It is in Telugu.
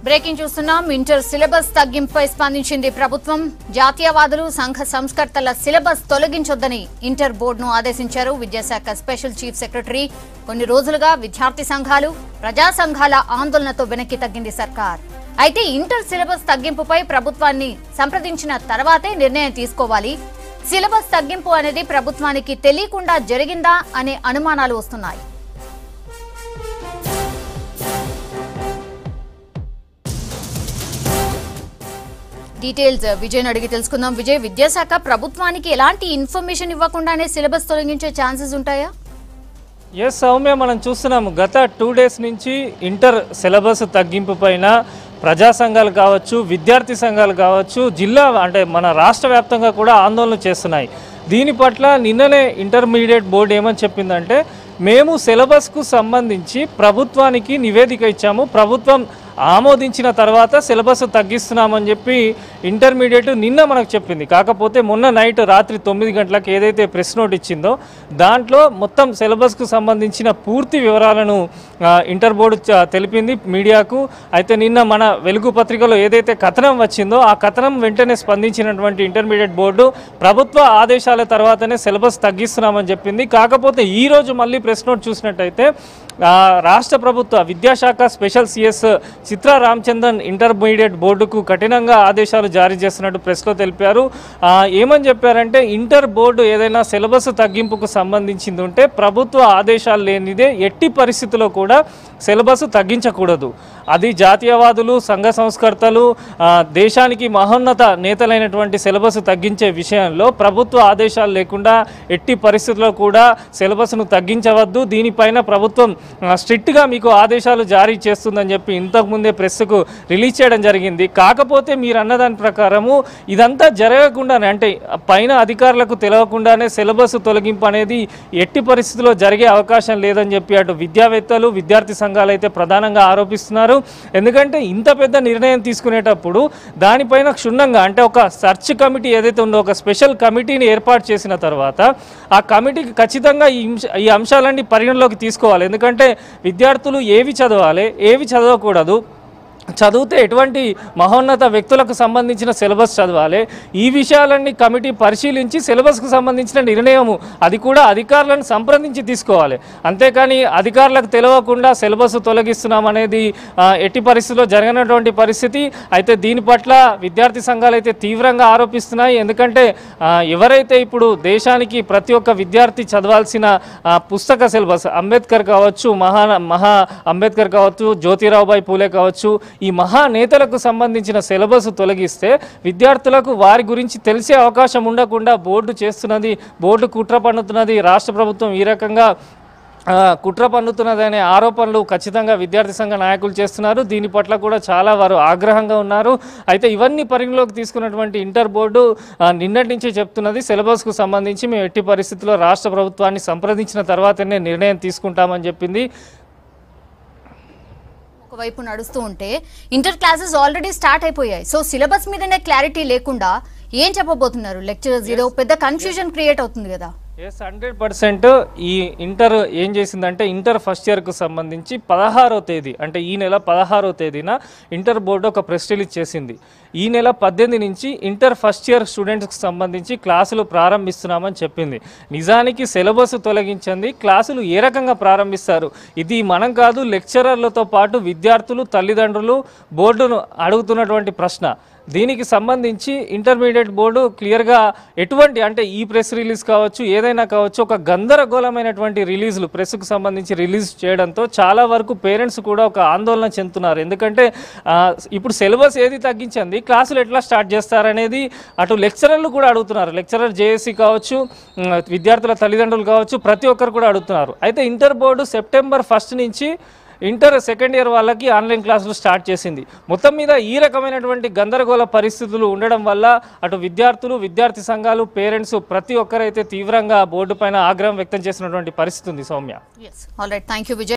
బ్రేకింగ్ చూస్తున్నాం ఇంటర్ సిలబస్ తగ్గింపుపై స్పందించింది ప్రభుత్వం జాతీయవాదులు సంఘ సంస్కర్తల సిలబస్ తొలగించొద్దని ఇంటర్ బోర్డును ఆదేశించారు విద్యాశాఖ స్పెషల్ చీఫ్ సెక్రటరీ కొన్ని రోజులుగా విద్యార్థి సంఘాలు ప్రజా సంఘాల ఆందోళనతో వెనక్కి తగ్గింది సర్కార్ అయితే ఇంటర్ సిలబస్ తగ్గింపుపై ప్రభుత్వాన్ని సంప్రదించిన తర్వాతే నిర్ణయం తీసుకోవాలి సిలబస్ తగ్గింపు అనేది ప్రభుత్వానికి తెలియకుండా జరిగిందా అనే అనుమానాలు వస్తున్నాయి డీటెయిల్స్ విజయ్ అడిగి తెలుసుకుందాం విజయ్ విద్యాశాఖ ప్రభుత్వానికి ఎలాంటి ఇన్ఫర్మేషన్ ఇవ్వకుండానే సిలబస్ తొలగించే ఛాన్సెస్ ఉంటాయా ఎస్ సౌమ్య మనం చూస్తున్నాము గత టూ డేస్ నుంచి ఇంటర్ సిలబస్ తగ్గింపు పైన ప్రజా సంఘాలు కావచ్చు విద్యార్థి సంఘాలు కావచ్చు జిల్లా అంటే మన రాష్ట్ర వ్యాప్తంగా కూడా ఆందోళన చేస్తున్నాయి దీని పట్ల నిన్ననే ఇంటర్మీడియట్ బోర్డు ఏమని చెప్పిందంటే మేము సిలబస్కు సంబంధించి ప్రభుత్వానికి నివేదిక ఇచ్చాము ప్రభుత్వం ఆమోదించిన తర్వాత సిలబస్ తగ్గిస్తున్నామని చెప్పి ఇంటర్మీడియట్ నిన్న మనకు చెప్పింది కాకపోతే మొన్న నైట్ రాత్రి తొమ్మిది గంటలకు ఏదైతే ప్రెస్ నోట్ ఇచ్చిందో దాంట్లో మొత్తం సిలబస్కు సంబంధించిన పూర్తి వివరాలను ఆ, ఇంటర్ బోర్డు చ- తెలిపింది మీడియాకు అయితే నిన్న మన వెలుగు పత్రికలో ఏదైతే కథనం వచ్చిందో ఆ కథనం వెంటనే స్పందించినటువంటి ఇంటర్మీడియట్ బోర్డు ప్రభుత్వ ఆదేశాల తర్వాతనే సిలబస్ తగ్గిస్తున్నామని చెప్పింది కాకపోతే ఈ రోజు మళ్ళీ ప్రెస్ నోట్ చూసినట్టయితే ఆ, రాష్ట్ర ప్రభుత్వ విద్యాశాఖ special CS Chitra Ramachandran intermediate బోర్డుకు కఠినంగా ఆదేశాలు జారీ చేస్తున్నట్టు ప్రెస్లో తెలిపారు ఆ, ఏమని చెప్పారంటే ఇంటర్ బోర్డు ఏదైనా సిలబస్ తగ్గింపుకు సంబంధించింది ఉంటే ప్రభుత్వ ఆదేశాలు లేనిదే ఎట్టి పరిస్థితుల్లో కూడా సిలబస్ తగ్గించకూడదు అది జాతీయవాదులు సంఘ సంస్కర్తలు ఆ, దేశానికి మహోన్నత నేతలైనటువంటి సిలబస్ తగ్గించే విషయంలో ప్రభుత్వ ఆదేశాలు లేకుండా ఎట్టి పరిస్థితుల్లో కూడా సిలబస్ను తగ్గించవద్దు దీనిపైన ప్రభుత్వం ఆ, స్ట్రిక్ట్గా మీకు ఆదేశాలు జారీ చేస్తుందని చెప్పి ఇంతకుముందే ప్రెస్కు రిలీజ్ చేయడం జరిగింది కాకపోతే మీరు అన్నదాని ప్రకారము ఇదంతా జరగకుండానే అంటే పైన అధికారులకు తెలియకుండానే సిలబస్ తొలగింపు అనేది ఎట్టి పరిస్థితుల్లో జరిగే అవకాశం లేదని చెప్పి అటు విద్యావేత్తలు విద్యార్థి సంఘాలు అయితే ప్రధానంగా ఆరోపిస్తున్నారు ఎందుకంటే ఇంత పెద్ద నిర్ణయం తీసుకునేటప్పుడు దానిపైన క్షుణ్ణంగా అంటే ఒక సెర్చ్ కమిటీ ఏదైతే ఉందో ఒక స్పెషల్ కమిటీని ఏర్పాటు చేసిన తర్వాత ఆ కమిటీకి ఖచ్చితంగా ఈ అంశ- ఈ అంశాలన్నీ పరిగణలోకి తీసుకోవాలి ఎందుకంటే విద్యార్థులు ఏవి చదవాలి ఏవి చదవకూడదు చదివితే ఎటువంటి మహోన్నత వ్యక్తులకు సంబంధించిన సిలబస్ చదవాలి ఈ విషయాలన్నీ కమిటీ పరిశీలించి సిలబస్కు సంబంధించిన నిర్ణయము అది కూడా అధికారులను సంప్రదించి తీసుకోవాలి అంతేకాని అధికారులకు తెలియకుండా సిలబస్ తొలగిస్తున్నాం అనేది ఆ, ఎట్టి పరిస్థితుల్లో జరగనటువంటి పరిస్థితి అయితే దీని పట్ల విద్యార్థి సంఘాలు అయితే తీవ్రంగా ఆరోపిస్తున్నాయి ఎందుకంటే ఆ, ఎవరైతే ఇప్పుడు దేశానికి ప్రతి ఒక్క విద్యార్థి చదవాల్సిన ఆ, పుస్తక సిలబస్ అంబేద్కర్ కావచ్చు మహా మహా అంబేద్కర్ కావచ్చు జ్యోతిరావుబాయి పూలే కావచ్చు ఈ మహా నేతలకు సంబంధించిన సిలబస్ తొలగిస్తే విద్యార్థులకు వారి గురించి తెలిసే అవకాశం ఉండకుండా బోర్డు చేస్తున్నది బోర్డు కుట్ర పన్నుతున్నది రాష్ట్ర ప్రభుత్వం ఈ రకంగా ఆ, కుట్ర పన్నుతున్నదనే ఆరోపణలు ఖచ్చితంగా విద్యార్థి సంఘ నాయకులు చేస్తున్నారు దీని పట్ల కూడా చాలా వారు ఆగ్రహంగా ఉన్నారు అయితే ఇవన్నీ పరిగణలోకి తీసుకున్నటువంటి ఇంటర్ బోర్డు ఆ, నిన్నటి నుంచి చెప్తున్నది సిలబస్కు సంబంధించి మేము ఎట్టి పరిస్థితుల్లో రాష్ట్ర ప్రభుత్వాన్ని సంప్రదించిన తర్వాతనే నిర్ణయం తీసుకుంటామని చెప్పింది ఒకవైపు నడుస్తూ ఉంటే ఇంటర్ క్లాసెస్ ఆల్రెడీ స్టార్ట్ అయిపోయాయి సో సిలబస్ మీదనే క్లారిటీ లేకుండా ఏం చెప్పబోతున్నారు లెక్చరర్స్ ఏదో పెద్ద కన్ఫ్యూజన్ క్రియేట్ అవుతుంది కదా ఎస్ హండ్రెడ్ పర్సెంట్ ఈ ఇంటర్ ఏం చేసిందంటే ఇంటర్ ఫస్ట్ ఇయర్కు సంబంధించి పదహారో తేదీ అంటే ఈ నెల పదహారో తేదీన ఇంటర్ బోర్డు ఒక ప్రెస్ రిలీజ్ చేసింది ఈ నెల పద్దెనిమిది నుంచి ఇంటర్ ఫస్ట్ ఇయర్ స్టూడెంట్స్కి సంబంధించి క్లాసులు ప్రారంభిస్తున్నామని చెప్పింది నిజానికి సిలబస్ తొలగించింది క్లాసులు ఏ రకంగా ప్రారంభిస్తారు ఇది మనం కాదు లెక్చరర్లతో పాటు విద్యార్థులు తల్లిదండ్రులు బోర్డును అడుగుతున్నటువంటి ప్రశ్న దీనికి సంబంధించి ఇంటర్మీడియట్ బోర్డు క్లియర్గా ఎటువంటి అంటే ఈ ప్రెస్ రిలీజ్ కావచ్చు ఏదైనా కావచ్చు ఒక గందరగోళమైనటువంటి రిలీజులు ప్రెస్కు సంబంధించి రిలీజ్ చేయడంతో చాలా వరకు పేరెంట్స్ కూడా ఒక ఆందోళన చెందుతున్నారు ఎందుకంటే ఆ, ఇప్పుడు సిలబస్ ఏది తగ్గించింది క్లాసులు ఎట్లా స్టార్ట్ చేస్తారనేది అటు లెక్చరర్లు కూడా అడుగుతున్నారు లెక్చరర్ జేఏసీ కావచ్చు ఉమ్, విద్యార్థుల తల్లిదండ్రులు కావచ్చు ప్రతి ఒక్కరు కూడా అడుగుతున్నారు అయితే ఇంటర్ బోర్డు సెప్టెంబర్ ఫస్ట్ నుంచి ఇంటర్ సెకండ్ ఇయర్ వాళ్ళకి ఆన్లైన్ క్లాసులు స్టార్ట్ చేసింది మొత్తం మీద ఈ రకమైనటువంటి గందరగోళ పరిస్థితులు ఉండడం వల్ల అటు విద్యార్థులు విద్యార్థి సంఘాలు పేరెంట్స్ ప్రతి ఒక్కరైతే తీవ్రంగా బోర్డు పైన ఆగ్రహం వ్యక్తం చేసినటువంటి పరిస్థితి ఉంది Soumya all right thank you Vijay